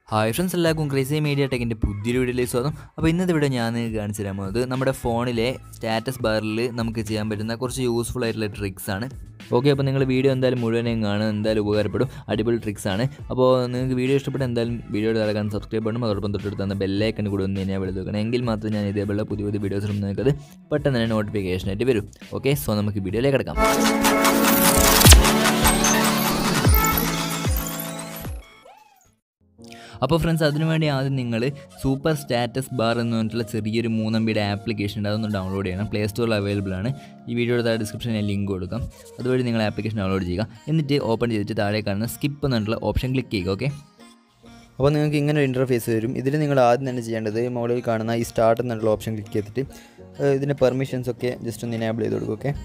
hi friends എല്ലാവർക്കും crazy media ടെക്കിൻ്റെ പുതിയൊരു വീഡിയോയിലേക്ക് സ്വാഗതം അപ്പോൾ ഇന്നത്തെ വീഡിയോ ഞാൻ നിങ്ങൾക്ക് കാണിച്ചു തരാൻ പോകുന്നത് നമ്മുടെ ഫോണിലെ സ്റ്റാറ്റസ് ബാറിൽ നമുക്ക് ചെയ്യാൻ പറ്റുന്ന കുറച്ച് യൂസ്ഫുൾ ആയിട്ടുള്ള ട്രിക്സ് ആണ് ഓക്കെ അപ്പോൾ നിങ്ങൾ വീഡിയോ എന്തായാലും മുഴുവനും കാണും എന്തായാലും ഉപകാരപ്പെടും അടിപൊളി ട്രിക്സ് ആണ് അപ്പോൾ നിങ്ങൾക്ക് വീഡിയോ ഇഷ്ടപ്പെട്ട എന്തായാലും വീഡിയോയുടെ താഴെ സബ്സ്ക്രൈബ് ചെയ്യണം അതോടൊപ്പം തൊട്ടടുത്ത് തന്ന ബെല്ലൈക്കൺ കൂടി ഒന്ന് ഞാൻ വിളിച്ച് നോക്കണം എങ്കിൽ മാത്രമേ ഞാൻ ഇതേപോലെ പുതിയ പുതിയ വീഡിയോസ് നിങ്ങൾക്കത് പെട്ടെന്ന് തന്നെ നോട്ടിഫിക്കേഷൻ ആയിട്ട് വരും ഓക്കെ സോ നമുക്ക് വീഡിയോയിലേക്ക് കിടക്കാം അപ്പോൾ ഫ്രണ്ട്സ് അതിനുവേണ്ടി ആദ്യം നിങ്ങൾ സൂപ്പർ സ്റ്റാറ്റസ് ബാർ എന്ന് പറഞ്ഞിട്ടുള്ള ചെറിയൊരു മൂന്നമ്പിയുടെ ആപ്ലിക്കേഷൻ ഉണ്ട് അതൊന്ന് ഡൗൺലോഡ് ചെയ്യണം പ്ലേ സ്റ്റോറിൽ അവൈലബിൾ ആണ് ഈ വീഡിയോയുടെ താഴെ ഡിസ്ക്രിപ്ഷനിൽ ഞാൻ ലിങ്ക് കൊടുക്കാം അതുവഴി നിങ്ങൾ ആപ്ലിക്കേഷൻ ഡൗൺലോഡ് ചെയ്യുക എന്നിട്ട് ഓപ്പൺ ചെയ്തിട്ട് താഴെ കാണുന്ന സ്കിപ്പ് എന്നുള്ള ഓപ്ഷൻ ക്ലിക്ക് ചെയ്യുക ഓക്കെ അപ്പോൾ നിങ്ങൾക്ക് ഇങ്ങനെ ഒരു ഇൻ്റർഫേസ് വരും ഇതിൽ നിങ്ങൾ ആദ്യം തന്നെ ചെയ്യേണ്ടത് മുകളിൽ കാണുന്ന ഈ സ്റ്റാർട്ട് എന്നുള്ള ഓപ്ഷൻ ക്ലിക്ക് ചെയ്തിട്ട് ഏഹ്, ഇതിൻ്റെ പെർമിഷൻസ് ഒക്കെ ജസ്റ്റ് ഒന്ന് ഇനേബിൾ ചെയ്ത് കൊടുക്കും ഓക്കെ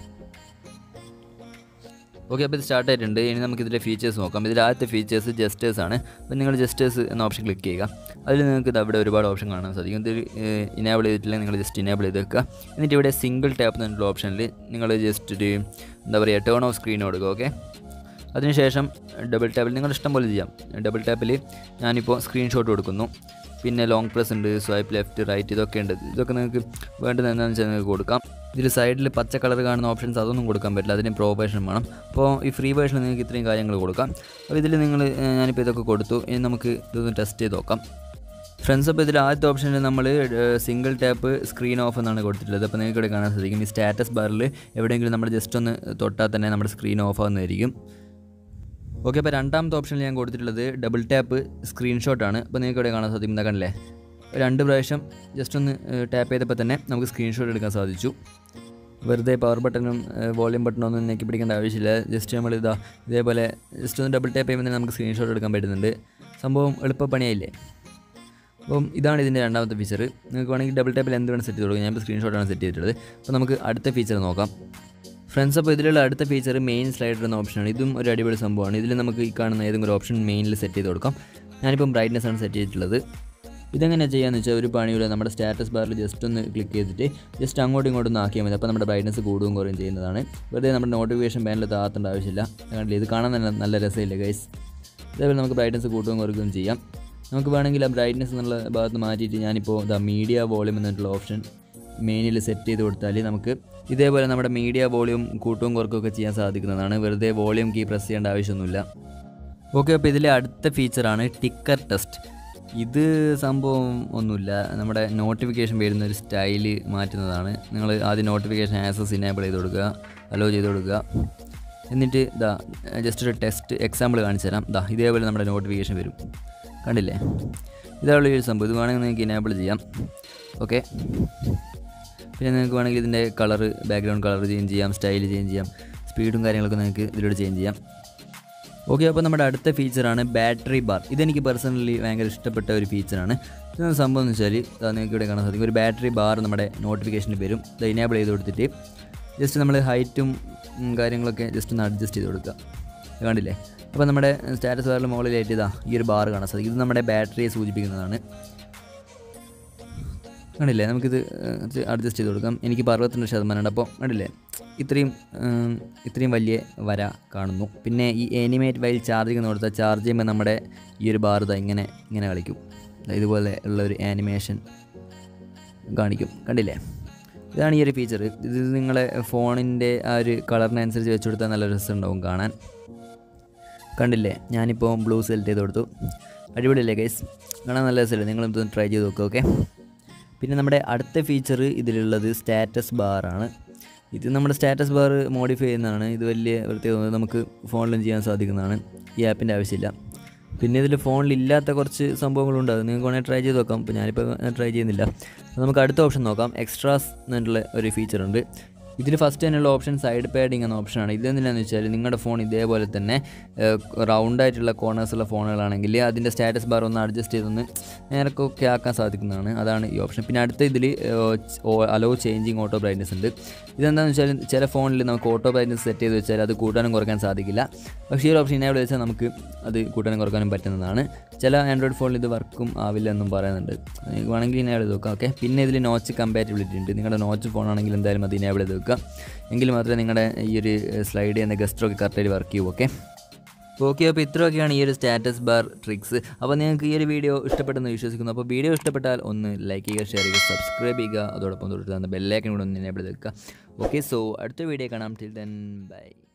ഓക്കെ അപ്പോൾ ഇത് സ്റ്റാർട്ട് ആയിട്ടുണ്ട് ഇനി നമുക്ക് ഇതിലെ ഫീച്ചേഴ്സ് നോക്കാം ഇതിൽ ആദ്യത്തെ ഫീച്ചേഴ്സ് ജസ്റ്റേഴ്സ് ആണ് അപ്പോൾ നിങ്ങൾ ജസ്റ്റേഴ്സ് എന്ന ഓപ്ഷൻ ക്ലിക്ക് ചെയ്യുക അതിൽ നിങ്ങൾക്ക് ഇത് അവിടെ ഒരുപാട് ഓപ്ഷൻ കാണാൻ സാധിക്കും ഇത് ഇനേബിൾ ചെയ്തിട്ടില്ലെങ്കിൽ നിങ്ങൾ ജസ്റ്റ് ഇനേബിൾ ചെയ്ത് വെക്കുക എന്നിട്ട് ഇവിടെ സിംഗിൾ ടാപ്പ് എന്നുള്ള ഓപ്ഷനിൽ നിങ്ങൾ ജസ്റ്റ് ഒരു എന്താ പറയുക ടേൺ ഓഫ് സ്ക്രീൻ കൊടുക്കുക ഓക്കെ അതിനുശേഷം ഡബിൾ ടാപ്പിൽ നിങ്ങൾ ഇഷ്ടം പോലെ ചെയ്യാം ഡബിൾ ടാപ്പിൽ ഞാനിപ്പോൾ സ്ക്രീൻഷോട്ട് കൊടുക്കുന്നു പിന്നെ ലോങ് പ്രസ് ഉണ്ട് സ്വൈപ്പ് ലെഫ്റ്റ് റൈറ്റ് ഇതൊക്കെ ഉണ്ട് ഇതൊക്കെ നിങ്ങൾക്ക് വേണ്ടത് എന്താണെന്ന് വെച്ചാൽ നിങ്ങൾക്ക് കൊടുക്കാം ഇതിൽ സൈഡിൽ പച്ച കളർ കാണുന്ന ഓപ്ഷൻസ് അതൊന്നും കൊടുക്കാൻ പറ്റില്ല അതിന് പ്രോ വേർഷൻ വേണം അപ്പോൾ ഈ ഫ്രീ വേർഷനിൽ നിങ്ങൾക്ക് ഇത്രയും കാര്യങ്ങൾ കൊടുക്കാം അപ്പോൾ ഇതിൽ നിങ്ങൾ ഏഹ്, ഞാനിപ്പോൾ ഇതൊക്കെ കൊടുത്തു ഇനി നമുക്ക് ഇതൊന്ന് ടെസ്റ്റ് ചെയ്ത് നോക്കാം ഫ്രണ്ട്സ് അപ്പോൾ ഇതിൽ ആദ്യത്തെ ഓപ്ഷനിൽ നമ്മൾ സിംഗിൾ ടാപ്പ് സ്ക്രീൻ ഓഫ് എന്നാണ് കൊടുത്തിട്ടുള്ളത് അപ്പോൾ നിങ്ങൾക്ക് ഇവിടെ കാണാൻ സാധിക്കും ഈ സ്റ്റാറ്റസ് ബാറിൽ എവിടെയെങ്കിലും നമ്മൾ ജസ്റ്റ് ഒന്ന് തൊട്ടാൽ തന്നെ നമ്മുടെ സ്ക്രീൻ ഓഫ് ആവുന്നതായിരിക്കും ഓക്കെ അപ്പോൾ രണ്ടാമത്തെ ഓപ്ഷനിൽ ഞാൻ കൊടുത്തിട്ടുള്ളത് ഡബിൾ ടാപ്പ് സ്ക്രീൻഷോട്ടാണ് അപ്പോൾ നിങ്ങൾക്ക് ഇവിടെ കാണാൻ സാധിക്കും എന്താ കണ്ടില്ലേ രണ്ട് പ്രാവശ്യം ജസ്റ്റ് ഒന്ന് ടാപ്പ് ചെയ്തപ്പോൾ തന്നെ നമുക്ക് സ്ക്രീൻഷോട്ട് എടുക്കാൻ സാധിച്ചു വെറുതെ പവർ ബട്ടണും വോളിയം ബട്ടണും ഒന്നും ഞെക്കി പിടിക്കേണ്ട ആവശ്യമില്ല ജസ്റ്റ് നമ്മൾ ഇതാ ഇതേപോലെ ജസ്റ്റ് ഒന്ന് ഡബിൾ ടാപ്പ് ചെയ്യുമ്പോൾ തന്നെ നമുക്ക് സ്ക്രീൻഷോട്ട് എടുക്കാൻ പറ്റുന്നുണ്ട് സംഭവം എളുപ്പപ്പണിയായില്ലേ അപ്പം ഇതാണ് ഇതിൻ്റെ രണ്ടാമത്തെ ഫീച്ചർ നിങ്ങൾക്ക് വേണമെങ്കിൽ ഡബിൾ ടാപ്പിൽ എന്ത് വേണം സെറ്റ് ചെയ്ത് കൊടുക്കാം ഞാനിപ്പോൾ സ്ക്രീൻഷോട്ടാണ് സെറ്റ് ചെയ്തിട്ടുള്ളത് അപ്പോൾ നമുക്ക് അടുത്ത ഫീച്ചർ നോക്കാം ഫ്രണ്ട്സ് അപ്പോൾ ഇതിലുള്ള അടുത്ത ഫീച്ചർ മെയിൻ സ്ലൈഡർ എന്ന ഓപ്ഷനാണ് ഇതും ഒരു അടിപൊളി സംഭവമാണ് ഇതിൽ നമുക്ക് ഈ കാണുന്ന ഏതെങ്കിലും ഒരു ഓപ്ഷൻ മെയിനിൽ സെറ്റ് ചെയ്ത് കൊടുക്കാം ഞാനിപ്പം ബ്രൈറ്റ്നസ് ആണ് സെറ്റ് ചെയ്തിട്ടുള്ളത് ഇതെങ്ങനെ ചെയ്യാന്ന് വെച്ചാൽ ഒരു പണിയില്ല നമ്മുടെ സ്റ്റാറ്റസ് ബാറിൽ ജസ്റ്റ് ഒന്ന് ക്ലിക്ക് ചെയ്തിട്ട് ജസ്റ്റ് അങ്ങോട്ടും ഇങ്ങോട്ടും ഒന്ന് ആക്കിയാൽ മതി അപ്പോൾ നമ്മുടെ ബ്രൈറ്റ്നസ് കൂടുകയും കുറയും ചെയ്യുന്നതാണ് വെറുതെ നമ്മുടെ നോട്ടിഫിക്കേഷൻ പാനൽ താത്തേണ്ട ആവശ്യമില്ല കണ്ടില്ലേ ഇത് കാണാൻ തന്നെ നല്ല രസമില്ല ഗൈസ് ഇതേപോലെ നമുക്ക് ബ്രൈറ്റ്നസ് കൂട്ടുകയും കുറയ്ക്കുകയും ചെയ്യാം നമുക്ക് വേണമെങ്കിൽ ആ ബ്രൈറ്റ്നസ് എന്നുള്ള ഭാഗത്ത് മാറ്റിയിട്ട് ഞാനിപ്പോൾ ദ മീഡിയ വോളിയം എന്നിട്ടുള്ള ഓപ്ഷൻ മെയിനിൽ സെറ്റ് ചെയ്ത് കൊടുത്താൽ നമുക്ക് ഇതേപോലെ നമ്മുടെ മീഡിയ വോളിയം കൂട്ടവും കുറക്കുകയൊക്കെ ചെയ്യാൻ സാധിക്കുന്നതാണ് വെറുതെ വോളിയം കീ പ്രസ് ചെയ്യേണ്ട ആവശ്യമൊന്നുമില്ല ഓക്കെ അപ്പോൾ ഇതിലെ അടുത്ത ഫീച്ചറാണ് ടിക്കർ ടെസ്റ്റ് ഇത് സംഭവം ഒന്നുമില്ല നമ്മുടെ നോട്ടിഫിക്കേഷൻ വരുന്ന ഒരു സ്റ്റൈല് മാറ്റുന്നതാണ് നിങ്ങൾ ആദ്യം നോട്ടിഫിക്കേഷൻ ആക്സസ് ഇനേബിൾ ചെയ്ത് കൊടുക്കുക അലോ ചെയ്ത് കൊടുക്കുക എന്നിട്ട് ഇതാ ജസ്റ്റ് ഒരു ടെസ്റ്റ് എക്സാമ്പിൾ കാണിച്ചു തരാം ഇതാ ഇതേപോലെ നമ്മുടെ നോട്ടിഫിക്കേഷൻ വരും കണ്ടില്ലേ ഇതാണ് ഒരു സംഭവം ഇത് വേണമെങ്കിൽ നിങ്ങൾക്ക് ഇനേബിൾ ചെയ്യാം ഓക്കെ പിന്നെ നിങ്ങൾക്ക് വേണമെങ്കിൽ ഇതിൻ്റെ കളറ് ബാക്ക്ഗ്രൗണ്ട് കളർ ചേഞ്ച് ചെയ്യാം സ്റ്റൈൽ ചേഞ്ച് ചെയ്യാം സ്പീഡും കാര്യങ്ങളൊക്കെ നിങ്ങൾക്ക് ഇതിലൂടെ ചേഞ്ച് ചെയ്യാം ഓക്കെ അപ്പോൾ നമ്മുടെ അടുത്ത ഫീച്ചറാണ് ബാറ്ററി ബാർ ഇതെനിക്ക് പേഴ്സണലി ഭയങ്കര ഇഷ്ടപ്പെട്ട ഒരു ഫീച്ചറാണ് ഇതെന്ന് സംഭവം എന്ന് വെച്ചാൽ ദാ നിങ്ങൾക്ക് ഇവിടെ കാണാൻ സാധിക്കും ഒരു ബാറ്ററി ബാർ നമ്മുടെ നോട്ടിഫിക്കേഷനിൽ വരും ഇത് ഇനേബിൾ ചെയ്ത് കൊടുത്തിട്ട് ജസ്റ്റ് നമ്മൾ ഹൈറ്റും ഉം, കാര്യങ്ങളൊക്കെ ജസ്റ്റ് ഒന്ന് അഡ്ജസ്റ്റ് ചെയ്ത് കൊടുക്കുക ഇത് കണ്ടില്ലേ അപ്പോൾ നമ്മുടെ സ്റ്റാറ്റസ് ബാറിൽ മുകളിലായിട്ട് ഇതാ ഈ ഒരു ബാർ കാണാൻ സാധിക്കും ഇത് നമ്മുടെ ബാറ്ററിയെ സൂചിപ്പിക്കുന്നതാണ് കണ്ടില്ലേ നമുക്കിത് അഡ്ജസ്റ്റ് ചെയ്ത് കൊടുക്കാം എനിക്ക് അറുപത്തിരണ്ട് ശതമാനമുണ്ട് അപ്പോൾ കണ്ടില്ലേ ഇത്രയും ഉം, ഇത്രയും വലിയ വര കാണുന്നു പിന്നെ ഈ എനിമേറ്റ് വൈൽ ചാർജിങ് എന്ന് കൊടുത്താൽ ചാർജ് ചെയ്യുമ്പോൾ നമ്മുടെ ഈ ഒരു ബാർ ഇതാ ഇങ്ങനെ ഇങ്ങനെ കളിക്കും ദാ ഇതുപോലെ ഉള്ള ഒരു ആനിമേഷൻ കാണിക്കും കണ്ടില്ലേ ഇതാണ് ഈ ഒരു ഫീച്ചർ ഇത് നിങ്ങളെ ഫോണിൻ്റെ ആ ഒരു കളറിനനുസരിച്ച് വെച്ച് കൊടുത്താൽ നല്ല രസമുണ്ടാവും കാണാൻ കണ്ടില്ലേ ഞാനിപ്പോൾ ബ്ലൂ സെലക്ട് ചെയ്ത് കൊടുത്തു അടിപൊളിയല്ലേ ഗൈസ് കാണാൻ നല്ല രസമല്ലേ നിങ്ങളും ഇതൊന്ന് ട്രൈ ചെയ്ത് നോക്കുക ഓക്കെ പിന്നെ നമ്മുടെ അടുത്ത ഫീച്ചർ ഇതിലുള്ളത് സ്റ്റാറ്റസ് ബാറാണ് ഇത് നമ്മുടെ സ്റ്റാറ്റസ് ബാർ മോഡിഫൈ ചെയ്യുന്നതാണ് ഇത് വലിയ പ്രത്യേകത നമുക്ക് ഫോണിലും ചെയ്യാൻ സാധിക്കുന്നതാണ് ഈ ആപ്പിൻ്റെ ആവശ്യമില്ല പിന്നെ ഇതിൽ ഫോണിലില്ലാത്ത കുറച്ച് സംഭവങ്ങളുണ്ട് അത് നിങ്ങൾക്ക് വേണമെങ്കിൽ ട്രൈ ചെയ്ത് നോക്കാം ഇപ്പോൾ ഞാനിപ്പോൾ ട്രൈ ചെയ്യുന്നില്ല അപ്പോൾ നമുക്ക് അടുത്ത ഓപ്ഷൻ നോക്കാം എക്സ്ട്രാസ് എന്നുള്ള ഒരു ഫീച്ചറുണ്ട് ഇതിൽ ഫസ്റ്റ് തന്നെയുള്ള ഓപ്ഷൻ സൈഡ് പാഡിങ് എന്ന ഓപ്ഷനാണ് ഇതെന്തിനാന്ന് വെച്ചാൽ നിങ്ങളുടെ ഫോൺ ഇതേപോലെ തന്നെ റൗണ്ട് ആയിട്ടുള്ള കോർണേഴ്സ് ഉള്ള ഫോണുകളാണെങ്കിൽ അതിൻ്റെ സ്റ്റാറ്റസ് ബാർ ഒന്ന് അഡ്ജസ്റ്റ് ചെയ്തൊന്ന് നേരക്കൊക്കെ ആക്കാൻ സാധിക്കുന്നതാണ് അതാണ് ഈ ഓപ്ഷൻ പിന്നെ അടുത്ത ഇതിൽ അലോ ചേഞ്ചിങ് ഓട്ടോ ബ്രൈറ്റ്നസ് ഉണ്ട് ഇതെന്താണെന്ന് വെച്ചാൽ ചില ഫോണിൽ നമുക്ക് ഓട്ടോ ബ്രൈറ്റ്നസ് സെറ്റ് ചെയ്ത് വെച്ചാൽ അത് കൂട്ടാനും കുറയ്ക്കാൻ സാധിക്കില്ല പക്ഷേ ഈ ഒരു ഓപ്ഷൻ ഇനേബിൾ വെച്ചാൽ നമുക്ക് അത് കൂട്ടാനും കുറയ്ക്കാനും പറ്റുന്നതാണ് ചില ആൻഡ്രോയിഡ് ഫോണിൽ ഇത് വർക്കും ആവില്ല എന്നും പറയുന്നുണ്ട് നിങ്ങൾക്ക് വേണമെങ്കിൽ ഇനേബിൾ ചെയ്ത് നോക്കാം ഓക്കെ പിന്നെ ഇതിൽ നോച്ച് കമ്പാറ്റബിലിറ്റി ഉണ്ട് നിങ്ങളുടെ നോച്ച് ഫോൺ ആണെങ്കിൽ എന്തായാലും അത് ഇനേബിൾ ചെയ്ത് വെക്കുക എങ്കിൽ മാത്രമേ നിങ്ങളുടെ ഈ ഒരു സ്ലൈഡ് ചെയ്യുന്ന ഗസ്റ്ററൊക്കെ കറക്റ്റായിട്ട് വർക്ക് ചെയ്യൂ ഓക്കെ ഓക്കെ അപ്പോൾ ഇത്രയൊക്കെയാണ് ഈ ഒരു സ്റ്റാറ്റസ് ബാർ ട്രിക്സ് അപ്പോൾ നിങ്ങൾക്ക് ഈ ഒരു വീഡിയോ ഇഷ്ടപ്പെട്ടെന്ന് വിശ്വസിക്കുന്നു അപ്പോൾ വീഡിയോ ഇഷ്ടപ്പെട്ടാൽ ഒന്ന് ലൈക്ക് ചെയ്യുക ഷെയർ ചെയ്യുക സബ്സ്ക്രൈബ് ചെയ്യുക അതോടൊപ്പം തൊട്ട് തന്ന ബെല്ലൈക്കൻ കൂടെ ഒന്ന് എനേബിൾ ചെയ്ത് വെക്കുക ഓക്കെ സോ അടുത്ത വീഡിയോ കാണാം ടിൽ ദെൻ ബൈ